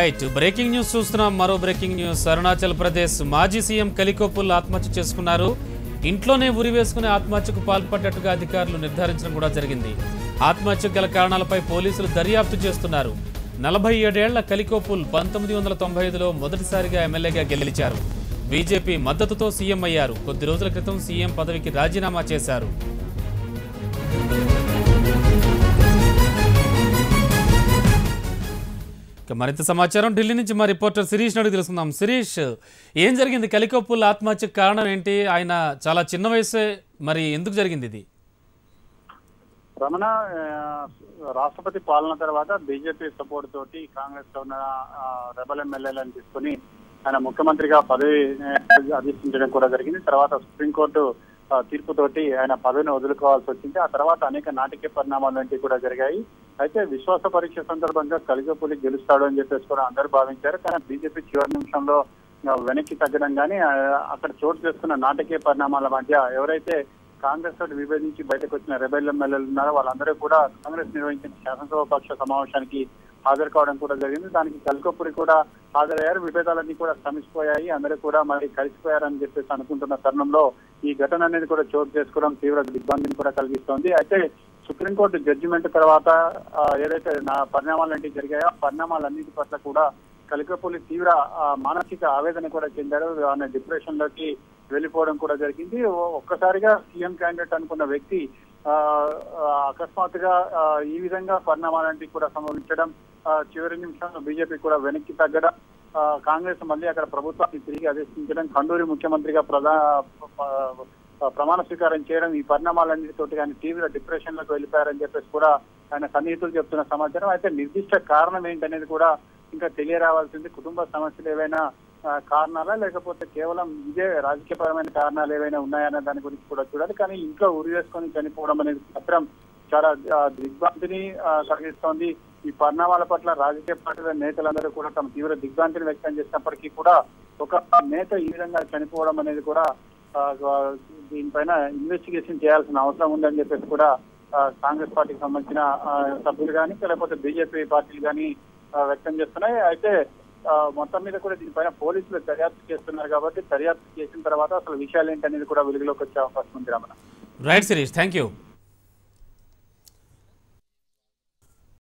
right breaking news చూస్తున్నాం మరో breaking news Arunachal Pradesh మాజీ సీఎం కలికోపుల్ ఆత్మహత్య చేసుకున్నారు ఇంట్లోనే ఉరి వేసుకుని ఆత్మహత్యకు పాల్పడ్డట్టుగా అధికారులు నిర్ధారించడం కూడా జరిగింది ఆత్మహత్యకు గల కారణాలపై పోలీసులు దర్యాప్తు చేస్తున్నారు నలభై ఏడేళ్ల కలికోపుల్ పంతొమ్మిది వందల తొంభై ఐదులో మొదటిసారిగా ఎమ్మెల్యేగా గెలిచారు బీజేపీ మద్దతుతో సీఎం అయ్యారు కొద్ది రోజుల క్రితం సీఎం పదవికి రాజీనామా చేశారు ఇక మరింత సమాచారం ఢిల్లీ నుంచి మా రిపోర్టర్ శిరీష్ అడిగి తెలుసుకుందాం శిరీష్ ఏం జరిగింది కలికప్పుల ఆత్మహత్యకు కారణం ఏంటి ఆయన చాలా చిన్న వయసే మరి ఎందుకు జరిగింది ఇది రమణ ఆ, రాష్ట్రపతి పాలన తర్వాత బీజేపీ సపోర్ట్ తోటి కాంగ్రెస్ లో ఉన్న ఆ, రెబల్ ఎమ్మెల్యేలను తీసుకుని ఆయన ముఖ్యమంత్రిగా పదవి ఆ, అధిష్ఠించడం కూడా జరిగింది తర్వాత సుప్రీంకోర్టు ఆ, తీర్పుతోటి ఆయన పదవిని వదులుకోవాల్సి వచ్చింది ఆ తర్వాత అనేక నాటకీయ పరిణామాలు వంటివి కూడా జరిగాయి అయితే విశ్వాస పరీక్ష సందర్భంగా కలిగపులి గెలుస్తాడు అని చెప్పేసి కూడా అందరూ భావించారు కానీ బీజేపీ చివరి నిమిషంలో ఆ, వెనక్కి తగ్గడం కానీ ఆ, అక్కడ చోటు చేసుకున్న నాటకీయ పరిణామాల మధ్య ఎవరైతే కాంగ్రెస్ తోటి విభజించి బయటకు వచ్చిన రెబెల్ ఎమ్మెల్యేలు ఉన్నారో వాళ్ళందరూ కూడా కాంగ్రెస్ నిర్వహించిన శాసనసభ పక్ష సమావేశానికి హాజరు కావడం కూడా జరిగింది దానికి కల్కపురి కూడా హాజరయ్యారు విభేదాలన్నీ కూడా సమిసిపోయాయి అందరూ కూడా మరి కలిసిపోయారని చెప్పేసి అనుకుంటున్న తరుణంలో ఈ ఘటన అనేది కూడా చోటు చేసుకోవడం తీవ్ర దిగ్భ్రాంతిని కూడా కలిగిస్తోంది అయితే సుప్రీంకోర్టు జడ్జిమెంట్ తర్వాత ఆ, ఏదైతే నా పరిణామాలు ఏంటి జరిగాయో ఆ పరిణామాలన్నిటి పట్ల కూడా కలికపల్లి తీవ్ర ఆ, మానసిక ఆవేదన కూడా చెందారు ఆయన డిప్రెషన్ లోకి వెళ్ళిపోవడం కూడా జరిగింది ఓ- ఒక్కసారిగా సీఎం క్యాండిడేట్ అనుకున్న వ్యక్తి ఆ, ఆ, అకస్మాత్తుగా ఆ, ఈ విధంగా పరిణామాలంటివి కూడా సంభవించడం ఆ, చివరి నిమిషంలో బీజేపీ కూడా వెనక్కి తగ్గడం ఆ, కాంగ్రెస్ మళ్ళీ అక్కడ ప్రభుత్వాన్ని తిరిగి అధిష్ఠించడం కండూరి ముఖ్యమంత్రిగా ప్రధా ప- ప్రమాణ స్వీకారం చేయడం ఈ పరిణామాలన్నిటితోటి ఆయన తీవ్ర డిప్రెషన్ లోకి వెళ్ళిపోయారని చెప్పేసి కూడా ఆయన సన్నిహితులు చెప్తున్న సమాచారం అయితే నిర్దిష్ట కారణం ఏంటనేది కూడా ఇంకా తెలియరావాల్సింది కుటుంబ సమస్యలు ఏవైనా ఆ, కారణాలా లేకపోతే కేవలం ఇదే రాజకీయపరమైన కారణాలు ఏవైనా ఉన్నాయన్న దాని గురించి కూడా చూడాలి కానీ ఇంట్లో ఉరి వేసుకొని చనిపోవడం అనేది మాత్రం చాలా ఆ, దిగ్భ్రాంతిని ఆ, కలిగిస్తోంది ఈ పరిణామాల పట్ల రాజకీయ పార్టీల నేతలందరూ కూడా తమ తీవ్ర దిగ్భ్రాంతిని వ్యక్తం చేసినప్పటికీ కూడా ఒక నేత ఈ విధంగా చనిపోవడం అనేది కూడా ఆ, ఆ, దీనిపైన ఇన్వెస్టిగేషన్ చేయాల్సిన అవసరం ఉందని చెప్పేసి కూడా ఆ, కాంగ్రెస్ పార్టీకి సంబంధించిన ఆ, సభ్యులు కానీ లేకపోతే బీజేపీ పార్టీలు కానీ వ్యక్తం చేస్తున్నాయి అయితే ఆ, మొత్తం మీద కూడా దీనిపైన పోలీసులు దర్యాప్తు చేస్తున్నారు కాబట్టి దర్యాప్తు చేసిన తర్వాత అసలు విషయాలు ఏంటనేది కూడా వెలుగులోకి వచ్చే అవకాశం ఉంది Ramana right Sirish thank you